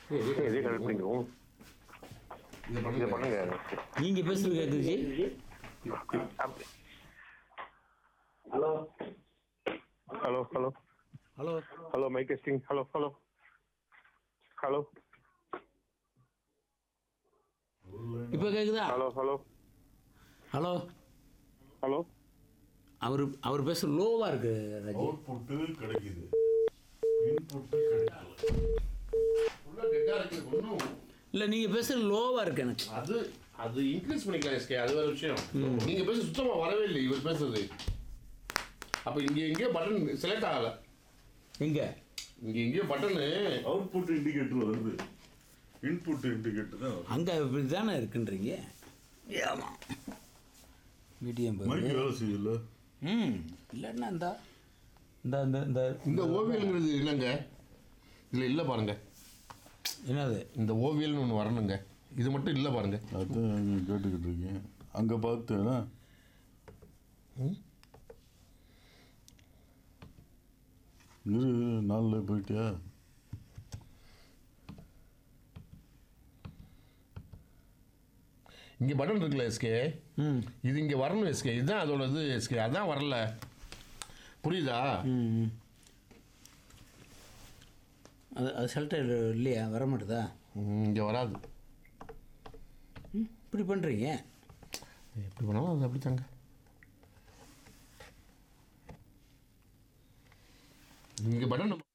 இதே கனெக்ட் பண்ணிக்கிறோம் இதை இதை பண்ணுங்க பண்ணுங்க நீங்கள் பேசுகிறது கேட்குது அப்படி. Hello hello hello hello hello mic testing hello hello hello இப்போ கேட்குதா ஹலோ ஹலோ ஹலோ ஹலோ அவர் அவர் பேச லோவாக இருக்கு ராஜி அவுட்புட்டு கிடைக்குது இன்புட்டு கிடைக்கல உள்ள டெட்டா இருக்கு ஒன்றும் இல்லை நீங்கள் பேசுகிறது லோவாக இருக்கு எனக்கு அது அது இன்க்ரீஸ் பண்ணிக்கலாம் எஸ்கே அது வேற விஷயம் நீங்க பேச சுத்தமா வரவே இல்லை இவர் பேசுறது அப்ப இங்க எங்கேயோ பட்டன் செலக்ட் ஆகல எங்கே இங்க எங்கேயோ பட்டனு அவுட்புட் இண்டிகேட்டர் வருது இன்புட் இண்டிகேட்டர் தான் வருது அங்கே இப்படி தானே இருக்குன்றீங்க ஆமாம் மீடியம் மைக் வேலை செய்யல ம் இல்லைன்னா இந்த இந்த இந்த இந்த இந்த ஓவியல்ங்கிறது இல்லைங்க இதுல இல்ல பாருங்க என்னது இந்த ஓவியல்னு ஒன்று வரணுங்க இது மட்டும் இல்லை பாருங்க அதான் அங்க கேட்டுக்கிட்டு இருக்கேன் அங்கே பார்த்தேன்னா இரு நாளில் போயிட்டியா இங்க பட்டன் இருக்குல்ல எஸ்கே ம் இது இங்க வரணும் எஸ்கே இதுதான் அதோட இது எஸ்கே அதான் வரல புரியுதா ம் ம். அது அது செலக்ட் இல்லையா வர மாட்டுதா ம், இங்க வராது ம் இப்படி பண்ணுறீங்க எப்படி பண்ணாலும் அது அப்படி தாங்க இங்க பட்டன்